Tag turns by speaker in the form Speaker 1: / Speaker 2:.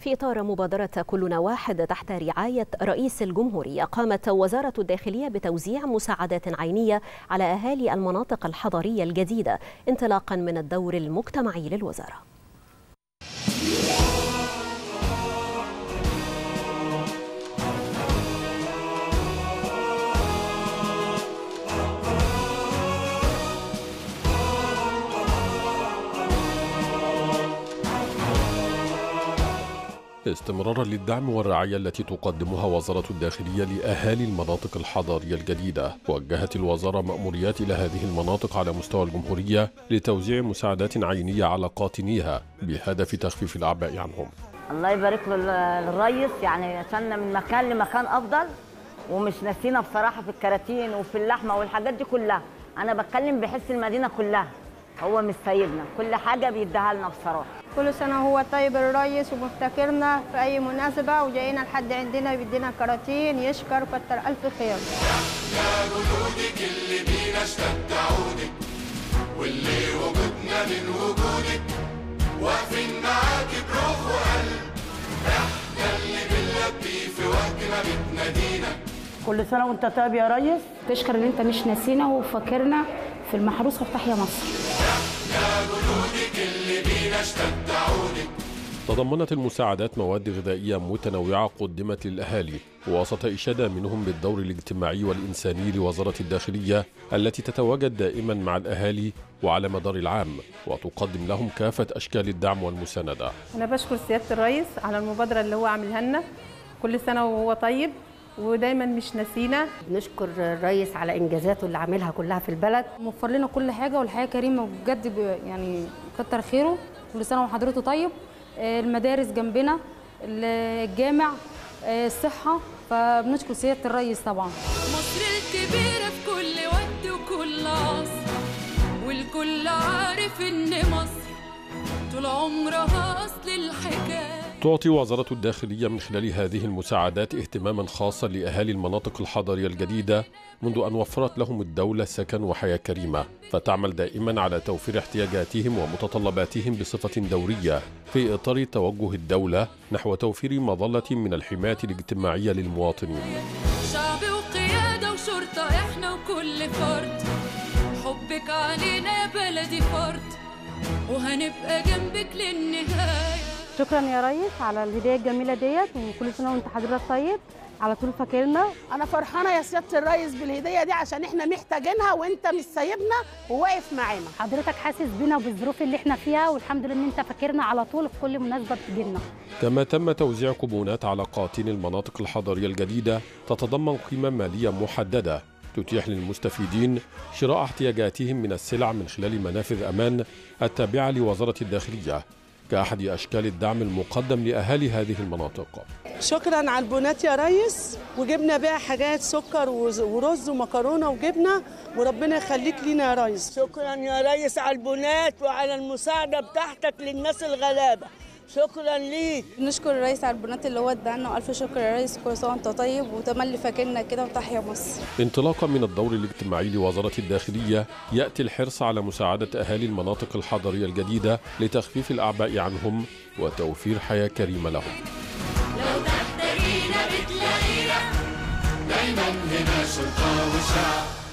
Speaker 1: في إطار مبادرة كلنا واحد تحت رعاية رئيس الجمهورية قامت وزارة الداخلية بتوزيع مساعدات عينية على أهالي المناطق الحضرية الجديدة انطلاقا من الدور المجتمعي للوزارة
Speaker 2: استمرارا للدعم والرعاية التي تقدمها وزارة الداخلية لأهالي المناطق الحضرية الجديدة وجهت الوزارة مأموريات إلى هذه المناطق على مستوى الجمهورية لتوزيع مساعدات عينية على قاطنيها بهدف تخفيف الأعباء عنهم
Speaker 3: الله يبارك له الريس يعني وصلنا من مكان لمكان افضل ومش ناسينا بصراحه في الكراتين وفي اللحمه والحاجات دي كلها انا بتكلم بحس المدينه كلها هو مش سايبنا كل حاجه بيديها لنا بصراحه
Speaker 4: كل سنة هو طيب الريس ومفتكرنا في أي مناسبة وجاينا لحد عندنا بيدينا كراتين يشكر كتر ألف خير
Speaker 5: يا جنودك اللي بينا اشتد عودك واللي وجودنا من وجودك واقفين معاكي بروح وقلب احنا اللي بنلبي في وقت ما بتنادينا
Speaker 6: كل سنة وانت طيب يا ريس
Speaker 7: تشكر ان انت مش ناسينا وفاكرنا في المحروسه وتحيا مصر
Speaker 5: يا جنودك اللي بينا اشتد عودك
Speaker 2: تضمنت المساعدات مواد غذائية متنوعة قدمت للأهالي وسط إشادة منهم بالدور الاجتماعي والإنساني لوزارة الداخلية التي تتواجد دائما مع الأهالي وعلى مدار العام وتقدم لهم كافة أشكال الدعم والمساندة
Speaker 8: أنا بشكر سيادة الرئيس على المبادرة اللي هو عاملها لنا كل سنة وهو طيب ودايما مش ناسينا
Speaker 9: نشكر الرئيس على انجازاته اللي عاملها كلها في البلد
Speaker 7: موفر لنا كل حاجه والحياه كريمه بجد ب- يعني كتر خيره كل سنه وحضرته طيب آه، المدارس جنبنا ال- الجامع آه، الصحه فبنشكر سياده الرئيس طبعا
Speaker 10: مصر الكبيرة في كل وقت وكل عصر والكل عارف إن مصر طول عمرها أصل الحكاية
Speaker 2: تعطي وزارة الداخلية من خلال هذه المساعدات اهتماما خاصا لأهالي المناطق الحضرية الجديدة منذ أن وفرت لهم الدولة سكن وحياة كريمة فتعمل دائما على توفير احتياجاتهم ومتطلباتهم بصفة دورية في إطار توجه الدولة نحو توفير مظلة من الحماية الاجتماعية للمواطنين
Speaker 10: شعب وقيادة وشرطة إحنا وكل فرد حبك علينا يا بلدي فرد وهنبقى جنبك للنهاية
Speaker 4: شكرا يا ريس على الهدية الجميلة ديت وكل سنة وانت حضرتك طيب على طول فاكرنا
Speaker 6: أنا فرحانة يا سيادة الريس بالهدية دي عشان إحنا محتاجينها وأنت مش سايبنا وواقف معانا
Speaker 7: حضرتك حاسس بينا وبالظروف اللي احنا فيها والحمد لله ان انت فاكرنا على طول في كل مناسبه بتجيلنا
Speaker 2: كما تم توزيع كوبونات على قاطين المناطق الحضرية الجديدة تتضمن قيمة مالية محددة تتيح للمستفيدين شراء احتياجاتهم من السلع من خلال منافذ أمان التابعة لوزارة الداخلية كأحد أشكال الدعم المقدم لأهالي هذه المناطق
Speaker 6: شكرا على البونات يا ريس وجبنا بيها حاجات سكر وز- ورز ومكرونة وجبنة وربنا يخليك لينا يا ريس شكرا يا ريس على البونات وعلى المساعدة بتاعتك للناس الغلابة شكرا ليك
Speaker 4: نشكر الرئيس على البنات اللي هو ادانا والف شكر يا ريس كل سنة وانت طيب وتملي فاكرنا كده وتحيا مصر
Speaker 2: انطلاقا من الدور الاجتماعي لوزارة الداخلية يأتي الحرص على مساعدة أهالي المناطق الحضرية الجديدة لتخفيف الأعباء عنهم وتوفير حياة كريمة لهم
Speaker 10: لو تحتاجينا بتلاقينا
Speaker 5: دايما هنا شرطة وشعب